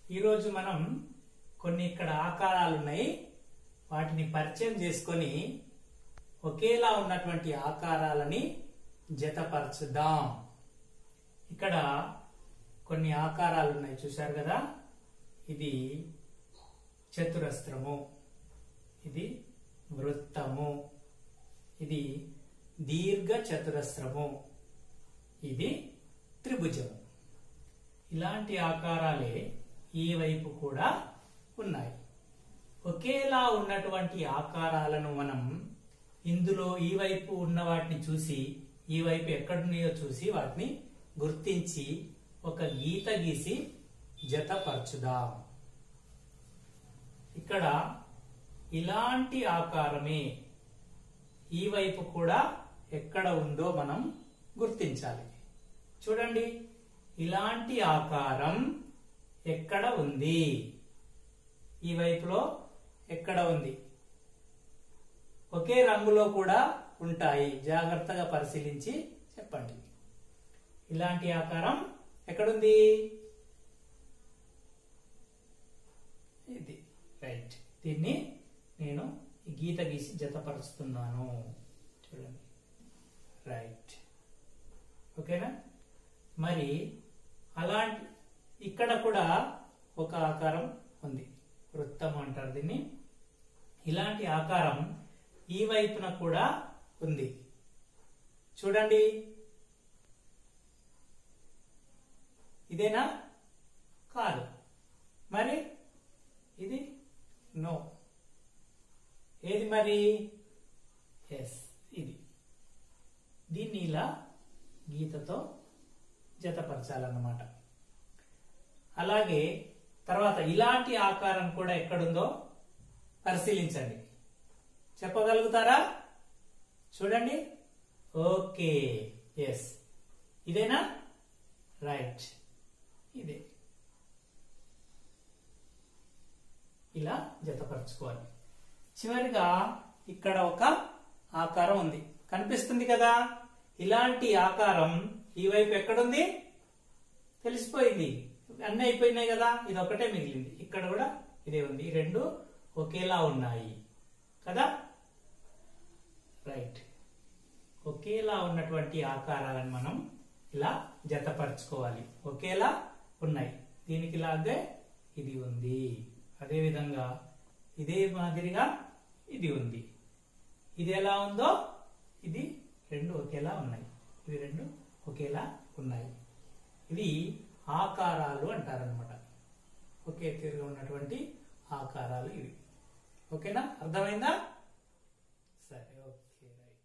ఈరోజు మనం కొన్ని ఇక్కడ ఆకారాలు ఉన్నాయి వాటిని పరిచయం చేసుకొని ఒకేలా ఉన్నటువంటి ఆకారాలని జతపరచుదాం ఇక్కడ కొన్ని ఆకారాలు ఉన్నాయి చూశారు కదా ఇది చతురస్రము ఇది వృత్తము ఇది దీర్ఘ చతురస్రము ఇది త్రిభుజము ఇలాంటి ఆకారాలే ఈ వైపు కూడా ఉన్నాయి ఒకేలా ఉన్నటువంటి ఆకారాలను మనం ఇందులో ఈ వైపు ఉన్న వాటిని చూసి ఈ వైపు ఎక్కడున్నాయో చూసి వాటిని గుర్తించి ఒక గీత గీసి జతపరచుదాం ఇక్కడ ఇలాంటి ఆకారమే ఈ వైపు కూడా ఎక్కడ ఉందో మనం గుర్తించాలి చూడండి ఇలాంటి ఆకారం ఎక్కడ ఉంది ఈ వైపులో ఎక్కడ ఉంది ఒకే రంగులో కూడా ఉంటాయి జాగ్రత్తగా పరిశీలించి చెప్పండి ఇలాంటి ఆకారం ఎక్కడుంది ఇది రైట్ దీన్ని నేను ఈ గీత గీసి జతపరుస్తున్నాను చూడండి రైట్ ఓకేనా మరి అలాంటి ఇక్కడ కూడా ఒక ఆకారం ఉంది వృత్తం అంటారు దీన్ని ఇలాంటి ఆకారం ఈ వైపున కూడా ఉంది చూడండి ఇదేనా కాదు మరి ఇది నో ఏది మరి ఎస్ ఇది దీన్ని ఇలా గీతతో జతపరచాలన్నమాట అలాగే తర్వాత ఇలాంటి ఆకారం కూడా ఎక్కడుందో పరిశీలించండి చెప్పగలుగుతారా చూడండి ఓకే ఎస్ ఇదేనా రైట్ ఇదే ఇలా జతపరచుకోవాలి చివరిగా ఇక్కడ ఒక ఆకారం ఉంది కనిపిస్తుంది కదా ఇలాంటి ఆకారం ఈ వైపు ఎక్కడుంది తెలిసిపోయింది అన్ని అయిపోయినాయి కదా ఇది ఒకటే మిగిలింది ఇక్కడ కూడా ఇదే ఉంది ఈ రెండు ఒకేలా ఉన్నాయి కదా రైట్ ఒకేలా ఉన్నటువంటి ఆకారాలను మనం ఇలా జతపరచుకోవాలి ఒకేలా ఉన్నాయి దీనికి లాగే ఇది ఉంది అదే విధంగా ఇదే మాదిరిగా ఇది ఉంది ఇది ఎలా ఉందో ఇది రెండు ఒకేలా ఉన్నాయి ఇవి రెండు ఒకేలా ఉన్నాయి ఇవి ఆకారాలు అంటారనమాట ఒకే తీరుగా ఉన్నటువంటి ఆకారాలు ఇవి ఓకేనా అర్థమైందా సరే ఓకే రైట్